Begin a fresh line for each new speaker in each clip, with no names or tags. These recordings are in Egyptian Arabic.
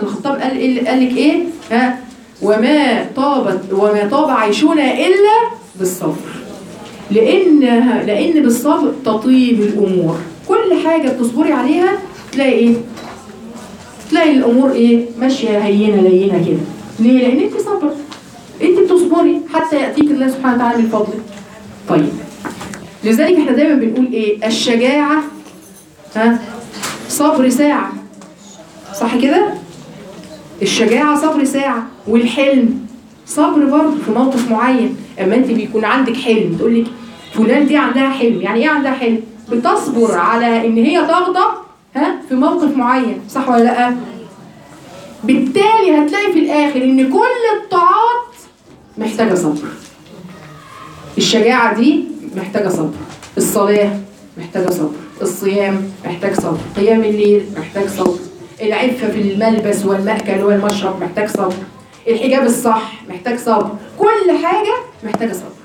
الخطاب قال إيه قال لك ايه ها وما طابت وما طاب عيشنا الا بالصبر لان لان بالصبر تطيب الامور كل حاجه بتصبري عليها تلاقي ايه تلاقي الامور ايه ماشيه هينه لينه كده ليه لان انت صبر انت بتصبري حتى ياتيك الله سبحانه وتعالى من فضله طيب لذلك احنا دايما بنقول ايه الشجاعه ها صبر ساعه صح كده الشجاعه صبر ساعه والحلم صبر برضه في موقف معين اما انت بيكون عندك حلم تقول لك فلان دي عندها حلم يعني ايه عندها حلم بتصبر على ان هي تغضب ها في موقف معين صح ولا لا بالتالي هتلاقي في الاخر ان كل الطاعات محتاجه صبر الشجاعه دي محتاجه صبر الصلاه محتاجه صبر الصيام محتاج صبر قيام الليل محتاج صبر العفه في الملبس والمأكل والمشرب محتاج صبر الحجاب الصح محتاج صبر كل حاجه محتاجه صبر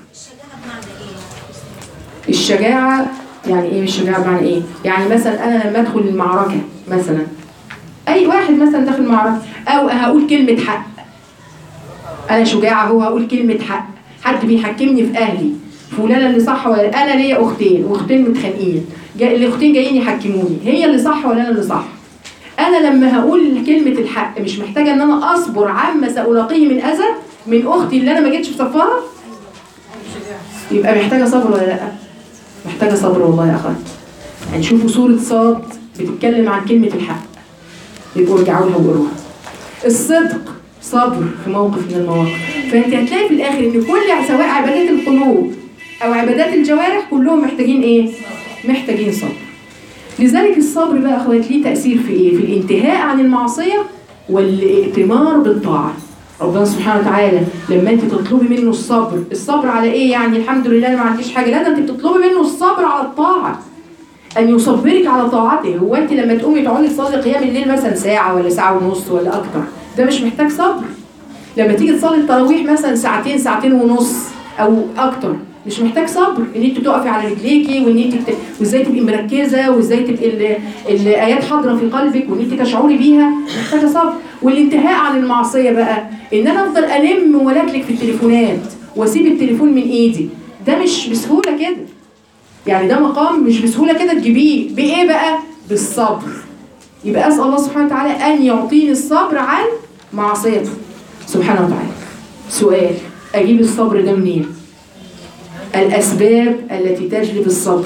الشجاعه يعني ايه الشجاعه بمعنى ايه يعني مثلا انا لما ادخل المعركه مثلا اي واحد مثلا داخل معركه او هقول كلمه حق انا شجاعه هو هقول كلمه حق حد بيحكمني في اهلي فلانه اللي صح ولا انا ليا اختين واختين متخانقين جا... الاختين جايين يحكموني هي اللي صح ولا انا اللي صح انا لما هقول كلمه الحق مش محتاجه ان انا اصبر عما سالاقيه من اذى من اختي اللي انا ما جيتش في صفها يبقى محتاجه صبر ولا لا محتاجه صبر والله يا اخوات يعني شوفوا سوره صاد بتتكلم عن كلمه الحق يبقوا ارجعوا لها وقروها الصدق صبر في موقف من المواقف فانت هتلاقي في الاخر ان كل سواء عبادات القلوب او عبادات الجوارح كلهم محتاجين ايه محتاجين صبر لذلك الصبر بقى اخوات ليه تاثير في ايه في الانتهاء عن المعصيه والائتمار بالطاعه ربنا سبحانه وتعالى لما انت تطلبي منه الصبر الصبر على ايه يعني الحمد لله انا ما عنديش حاجه لا ده انت بتطلبي منه الصبر على الطاعه ان يصبرك على طاعته هو انت لما تقومي تقعدي تصلي قيام الليل مثلا ساعه ولا ساعه ونص ولا اكتر ده مش محتاج صبر لما تيجي تصلي التراويح مثلا ساعتين ساعتين ونص او اكتر مش محتاج صبر ان انت تقفي على رجليكي وان انت بت... وازاي تبقي مركزه وازاي تبقي ال... الايات حاضره في قلبك وان انت تشعري بيها محتاجه صبر والانتهاء عن المعصيه بقى ان انا افضل الم ولكلك في التليفونات واسيب التليفون من ايدي ده مش بسهوله كده يعني ده مقام مش بسهوله كده تجيبيه بايه بقى بالصبر يبقى اسال الله سبحانه وتعالى ان يعطيني الصبر عن معصيته سبحانه وتعالى سؤال اجيب الصبر ده منين الاسباب التي تجلب الصبر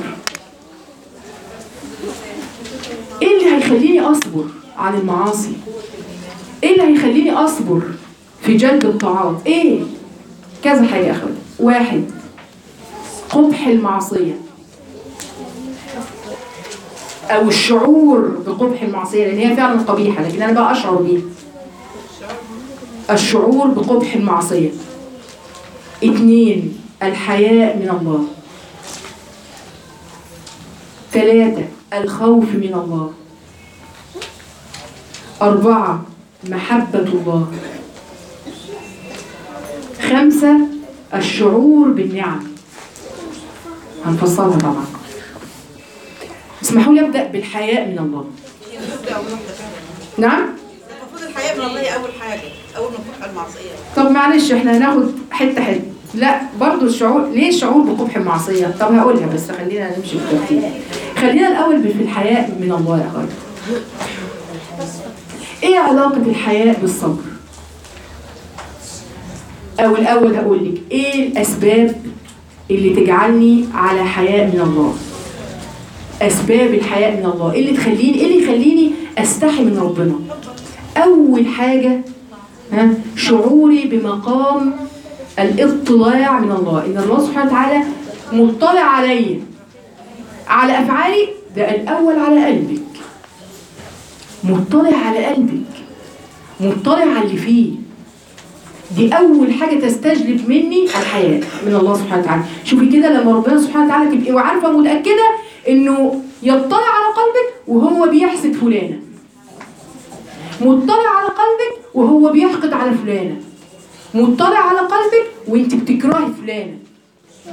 ايه اللي هيخليني اصبر عن المعاصي ايه اللي هيخليني اصبر في جلب الطاعات ايه كذا حاجه يا اخوات واحد قبح المعصيه او الشعور بقبح المعصيه لان هي فعلا قبيحه لكن انا بقى اشعر بيها الشعور بقبح المعصيه اثنين الحياء من الله ثلاثة الخوف من الله أربعة محبة الله خمسة الشعور بالنعم هنفصلها طبعا اسمحوا لي أبدأ بالحياء من الله نعم
المفروض الحياة من الله هي أول حاجة أول ما تروح المعصية
طب معلش احنا هناخد حته حته لا برضو الشعور ليه الشعور بقبح المعصيه طب هقولها بس خلينا نمشي بالترتيب خلينا الاول في الحياء من الله يا اخوات ايه علاقه الحياء بالصبر او الاول هقول لك ايه الاسباب اللي تجعلني على حياء من الله اسباب الحياء من الله ايه اللي تخليني ايه اللي يخليني استحي من ربنا اول حاجه ها شعوري بمقام الاطلاع من الله ان الله سبحانه وتعالى مطلع علي على افعالي ده الاول على قلبك مطلع على قلبك مطلع على اللي فيه دي اول حاجه تستجلب مني الحياه من الله سبحانه وتعالى شوفي كده لما ربنا سبحانه وتعالى تبقي وعارفه متاكده انه يطلع على قلبك وهو بيحسد فلانه مطلع على قلبك وهو بيحقد على فلانه مطلع على قلبك وانت بتكرهي فلانه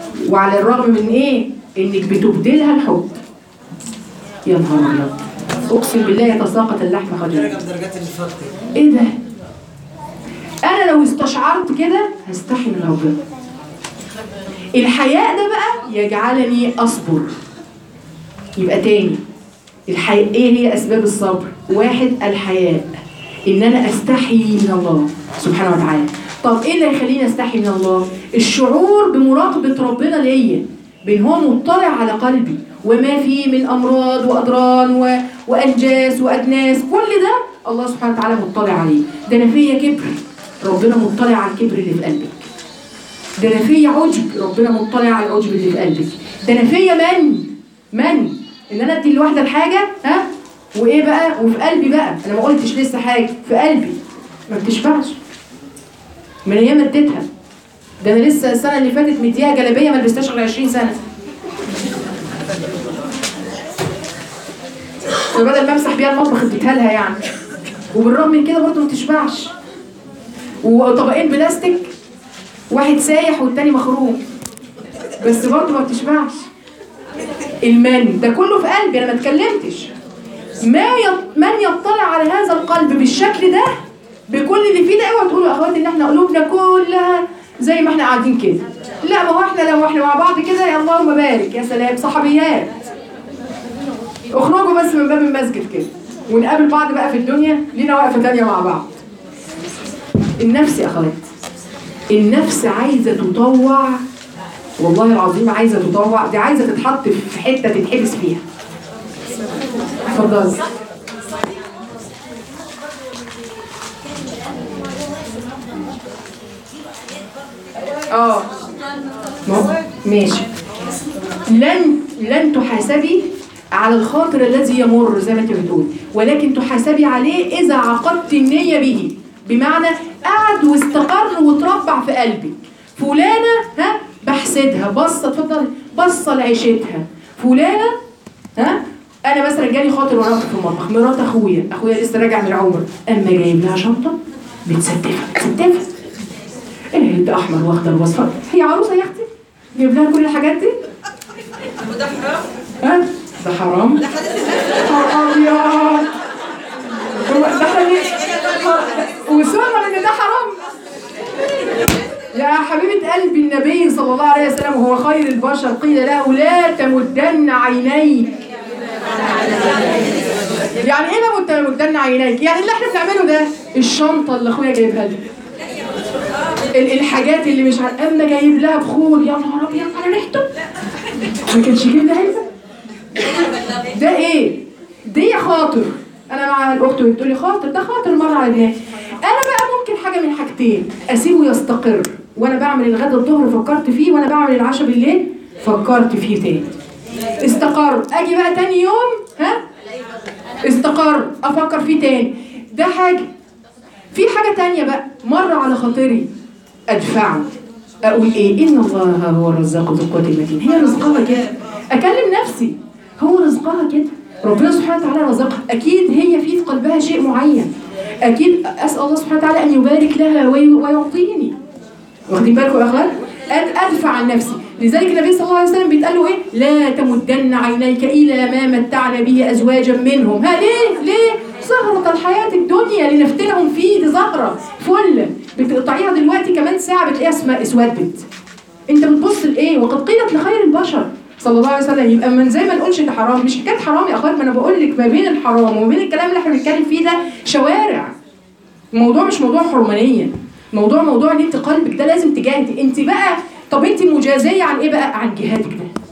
وعلى الرغم من ايه انك بتبدلها الحب يا نهار ابيض اقسم بالله يتساقط اللحم خجلا
درجة من درجات النفاق دي
ايه ده انا لو استشعرت كده هستحي من ربنا الحياء ده بقى يجعلني اصبر يبقى تاني الحياء ايه هي اسباب الصبر واحد الحياء ان انا استحي من الله سبحانه وتعالى طب ايه اللي هيخليني استحي من الله الشعور بمراقبه ربنا ليا بان هو مطلع على قلبي وما فيه من امراض واضرار و... وانجاس وادناس كل ده الله سبحانه وتعالى مطلع عليه ده انا فيا كبر ربنا مطلع على الكبر اللي في قلبك ده انا فيا عجب ربنا مطلع على العجب اللي في قلبك ده انا فيا من من ان انا ادي الواحده الحاجه ها وايه بقى وفي قلبي بقى انا ما قلتش لسه حاجه في قلبي ما بتشبعش من ايام ما اديتها ده انا لسه السنه اللي فاتت مديها جلابيه ما لبستهاش غير 20 سنه فبدل ما امسح بيها المطبخ اديتها لها يعني وبالرغم من كده برضه ما بتشبعش وطبقين بلاستيك واحد سايح والتاني مخروم بس برضه ما بتشبعش المن ده كله في قلبي انا ما اتكلمتش ما يط... من يطلع على هذا القلب بالشكل ده بكل اللي فيه ده اوعوا تقولوا يا اخواتي ان احنا قلوبنا كلها زي ما احنا قاعدين كده لا ما هو احنا لو احنا مع بعض كده يا اللهم بارك يا سلام صحابيات اخرجوا بس من باب المسجد كده ونقابل بعض بقى في الدنيا لينا وقفه تانيه مع بعض النفس يا اخوات النفس عايزه تطوع والله العظيم عايزه تطوع دي عايزه تتحط في حته تتحبس فيها اتفضلي اه ما- ماشي لن لن تحاسبي على الخاطر الذي يمر زي ما انت بتقول ولكن تحاسبي عليه اذا عقدت النيه به بمعنى قعد واستقر وتربع في قلبك فلانه ها بحسدها بصه اتفضلي بصه لعيشتها فلانه ها انا مثلا جالي خاطر وانا واقفة في المطبخ مرات اخويا اخويا لسه راجع من العمره اما جايب لها شنطه متستفه متستفه ايه ده احمر واخضر واصفر هي عروسه يا اختي جايب لها كل الحاجات دي
وده حرام
ها ده حرام
ده حديث
حرام ابيض هو ده حرام وسمع ان ده حرام يا حبيبة قلبي النبي صلى الله عليه وسلم وهو خير البشر قيل له لا تمدن عينيك يعني ايه لا تمدن عينيك؟ يعني اللي احنا بنعمله ده الشنطة اللي اخويا جايبها لي ال- الحاجات اللي مش عارف اما جايب لها بخور يا نهار ابيض على ريحته ما كانش يجيب لها علبه ده ايه؟ دي خاطر انا مع الاخت بتقول لي خاطر ده خاطر مره على دماغي انا بقى ممكن حاجه من حاجتين اسيبه يستقر وانا بعمل الغدا الظهر فكرت فيه وانا بعمل العشاء بالليل فكرت فيه تاني استقر اجي بقى تاني يوم ها استقر افكر فيه تاني ده حاجه في حاجه تانية بقى مره على خاطري ادفعه اقول ايه ان الله هو الرزاق ذو القوه المتين هي رزقها كده اكلم نفسي هو رزقها كده ربنا سبحانه وتعالى رزقها اكيد هي في في قلبها شيء معين اكيد اسال الله سبحانه وتعالى ان يبارك لها وي- ويعطيني واخدين بالكم يا اخوان أد- ادفع عن نفسي لذلك النبي صلى الله عليه وسلم بيتقال له ايه لا تمدن عينيك الى ما متعنا به ازواجا منهم ها ليه ليه زهرة الحياة الدنيا لنفتنهم فيه دي زهرة فل بتقطعيها دلوقتي كمان ساعة بتلاقيها اسمها اسودت انت بتبص لايه وقد قيلت لخير البشر صلى الله عليه وسلم يبقى من زي ما نقولش ده حرام مش حكايه حرام يا اخوات ما انا بقول لك ما بين الحرام وما بين الكلام اللي احنا بنتكلم فيه ده شوارع الموضوع مش موضوع حرمانيه موضوع موضوع ان انت قلبك ده لازم تجاهدي انت بقى طب انت مجازيه عن ايه بقى عن جهادك ده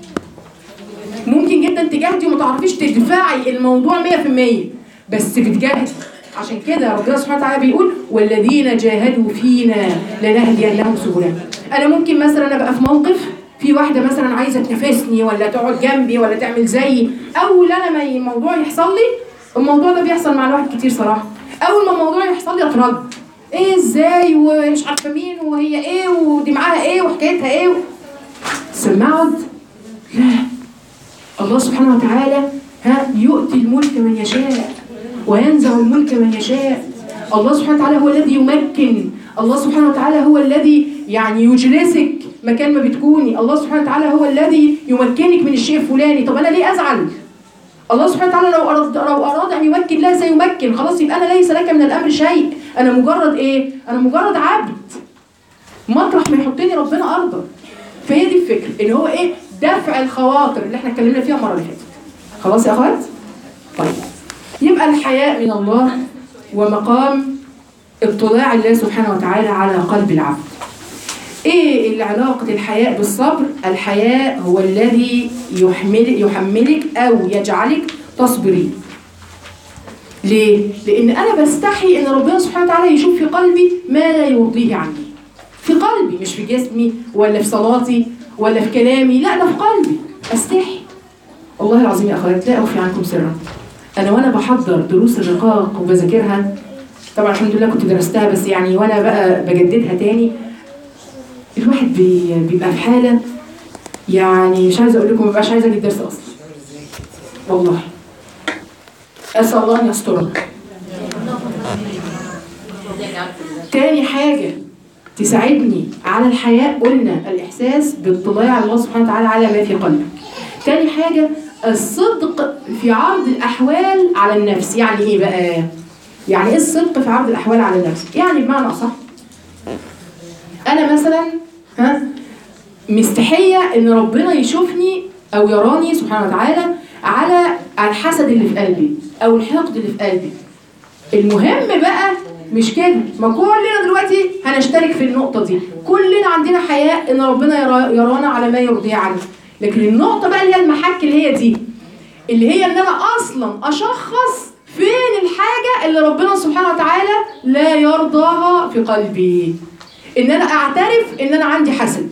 ممكن جدا تجاهدي وما تعرفيش تدفعي الموضوع 100% بس بتجاهدي عشان كده ربنا سبحانه وتعالى بيقول والذين جاهدوا فينا لنهدينهم سبلنا انا ممكن مثلا ابقى في موقف في واحده مثلا عايزه تنافسني ولا تقعد جنبي ولا تعمل زيي اول انا ما الموضوع يحصل لي الموضوع ده بيحصل مع الواحد كتير صراحه اول ما الموضوع يحصل لي اترد ايه ازاي ومش عارفه مين وهي ايه ودي معاها ايه وحكايتها ايه سمعت لا الله سبحانه وتعالى ها يؤتي الملك من يشاء وينزع الملك من يشاء الله سبحانه وتعالى هو الذي يمكن الله سبحانه وتعالى هو الذي يعني يجلسك مكان ما بتكوني الله سبحانه وتعالى هو الذي يمكنك من الشيء الفلاني طب انا ليه ازعل الله سبحانه وتعالى لو اراد لو اراد ان يمكن الله سيمكن خلاص يبقى انا ليس لك من الامر شيء انا مجرد ايه انا مجرد عبد مطرح ما يحطني ربنا ارضى فهي دي الفكره اللي هو ايه دفع الخواطر اللي احنا اتكلمنا فيها المره اللي فاتت خلاص يا اخوات طيب يبقى الحياء من الله ومقام اطلاع الله سبحانه وتعالى على قلب العبد ايه اللي علاقة الحياء بالصبر؟ الحياء هو الذي يحمل يحملك او يجعلك تصبري. ليه؟ لأن أنا بستحي إن ربنا سبحانه وتعالى يشوف في قلبي ما لا يرضيه عني. في قلبي مش في جسمي ولا في صلاتي ولا في كلامي، لا ده في قلبي. أستحي. والله العظيم يا أخوات لا أخفي عنكم سرا. أنا وأنا بحضر دروس الرقاق وبذاكرها طبعا الحمد لله كنت درستها بس يعني وأنا بقى بجددها تاني الواحد بي بيبقى في حالة يعني مش عايزة أقول لكم ما بقاش عايزة أجي الدرس أصلا والله أسأل الله أن يسترنا تاني حاجة تساعدني على الحياء قلنا الإحساس باطلاع الله سبحانه وتعالى على ما في قلبك تاني حاجة الصدق في عرض الأحوال على النفس يعني إيه بقى؟ يعني إيه الصدق في عرض الأحوال على النفس؟ يعني بمعنى أصح انا مثلا ها مستحيه ان ربنا يشوفني او يراني سبحانه وتعالى على الحسد اللي في قلبي او الحقد اللي في قلبي المهم بقى مش كده ما كلنا دلوقتي هنشترك في النقطة دي كلنا عندنا حياء ان ربنا يرا يرانا على ما يرضيه عنه لكن النقطة بقى اللي هي المحك اللي هي دي اللي هي ان انا اصلا اشخص فين الحاجة اللي ربنا سبحانه وتعالى لا يرضاها في قلبي ان انا اعترف ان انا عندي حسد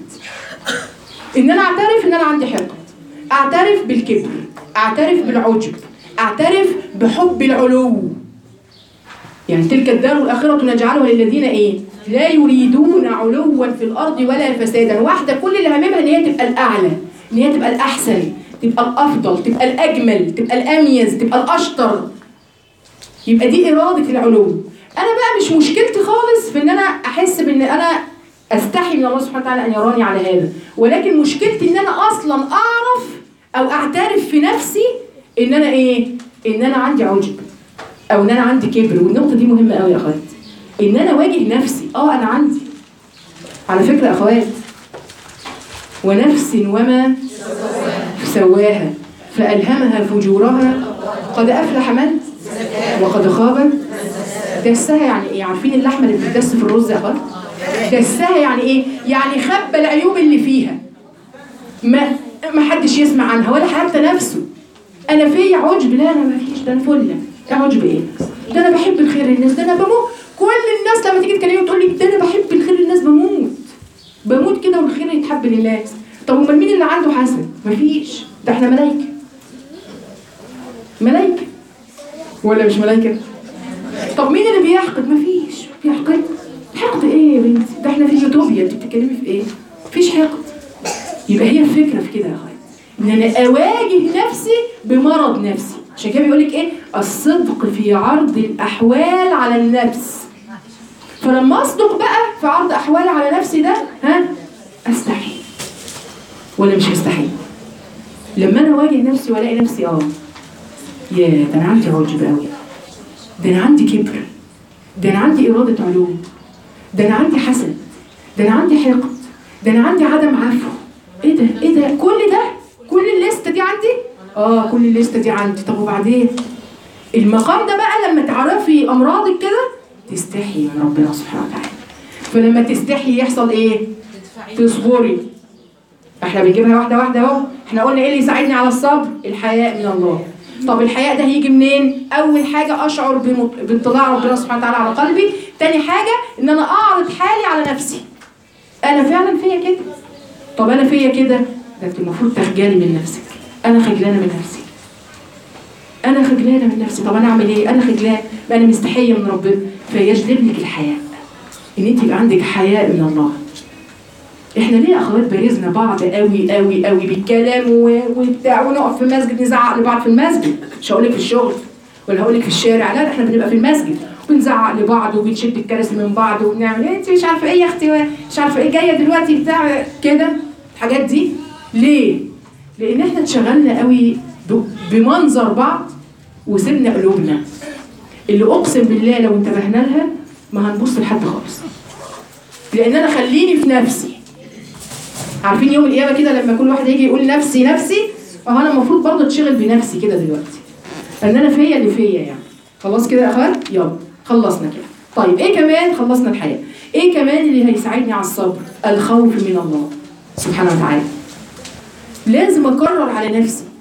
ان انا اعترف ان انا عندي حقد اعترف بالكبر اعترف بالعجب اعترف بحب العلو يعني تلك الدار الاخره نجعلها للذين ايه لا يريدون علوا في الارض ولا فسادا واحده كل اللي هممها ان هي تبقى الاعلى ان هي تبقى الاحسن تبقى الافضل تبقى الاجمل تبقى الاميز تبقى الاشطر يبقى دي اراده العلو انا بقى مش مشكلتي خالص في ان انا احس بان انا استحي من الله سبحانه وتعالى ان يراني على هذا ولكن مشكلتي ان انا اصلا اعرف او اعترف في نفسي ان انا ايه ان انا عندي عجب او ان انا عندي كبر والنقطه دي مهمه قوي يا اخوات ان انا اواجه نفسي اه انا عندي على فكره يا اخوات ونفس وما سواها فالهمها فجورها قد افلح من وقد خاب دسها يعني ايه عارفين اللحمه اللي بتدس في الرز يا اخوات دسها يعني ايه يعني خبى العيوب اللي فيها ما ما حدش يسمع عنها ولا حتى نفسه انا في عجب لا انا ما فيش ده انا فله ده عجب ايه ده انا بحب الخير للناس ده انا بموت كل الناس لما تيجي تكلمني تقول لي ده انا بحب الخير للناس بموت بموت كده والخير يتحب للناس طب امال مين اللي عنده حسد مفيش ده احنا ملايكه ملايكه ولا مش ملايكه طب مين اللي بيحقد مفيش بيحقد حقد ايه يا بنتي ده احنا في يوتوبيا انت بتتكلمي في ايه مفيش حقد يبقى هي الفكره في كده يا اخويا ان انا اواجه نفسي بمرض نفسي عشان كده بيقول لك ايه الصدق في عرض الاحوال على النفس فلما اصدق بقى في عرض احوالي على نفسي ده ها استحي ولا مش هستحي لما انا اواجه نفسي والاقي نفسي اه يا ده انا عندي عجب قوي ده انا عندي كبر ده انا عندي اراده علوم ده انا عندي حسد ده انا عندي حقد ده انا عندي عدم عفو ايه ده ايه ده كل ده كل الليسته دي عندي اه كل الليسته دي عندي طب وبعدين المقام ده بقى لما تعرفي امراضك كده تستحي من ربنا سبحانه وتعالى فلما تستحي يحصل ايه تصبري احنا بنجيبها واحده واحده اهو احنا قلنا ايه اللي يساعدني على الصبر الحياء من الله طب الحياء ده هيجي منين اول حاجه اشعر بمط- باطلاع ربنا سبحانه وتعالى على قلبي تاني حاجه ان انا اعرض حالي على نفسي انا فعلا فيا كده طب انا فيا كده ده انت المفروض تخجلي من نفسك انا خجلانه من نفسي انا خجلانه من نفسي طب انا اعمل ايه انا خجلان ما انا مستحيه من ربنا فيجلب لك الحياء ان انت يبقى عندك حياء من الله احنا ليه يا اخوات بارزنا بعض قوي قوي قوي بالكلام و- وبتاع ونقف في المسجد نزعق لبعض في المسجد مش هقول لك في الشغل ولا هقول لك في الشارع لا ده احنا بنبقى في المسجد وبنزعق لبعض وبنشد الكراسي من بعض وبنعمل إيه انت مش عارفه ايه يا اختي مش عارفه ايه جايه دلوقتي بتاع كده الحاجات دي ليه؟ لان احنا اتشغلنا قوي ب- بمنظر بعض وسيبنا قلوبنا اللي اقسم بالله لو انتبهنا لها ما هنبص لحد خالص لان انا خليني في نفسي عارفين يوم القيامه كده لما كل واحد يجي يقول نفسي نفسي اه انا المفروض برضه اتشغل بنفسي كده دلوقتي ان انا فيا اللي فيا يعني خلاص كده يا اخوات يلا خلصنا كده طيب ايه كمان خلصنا الحياه ايه كمان اللي هيساعدني على الصبر الخوف من الله سبحانه وتعالى لازم اكرر على نفسي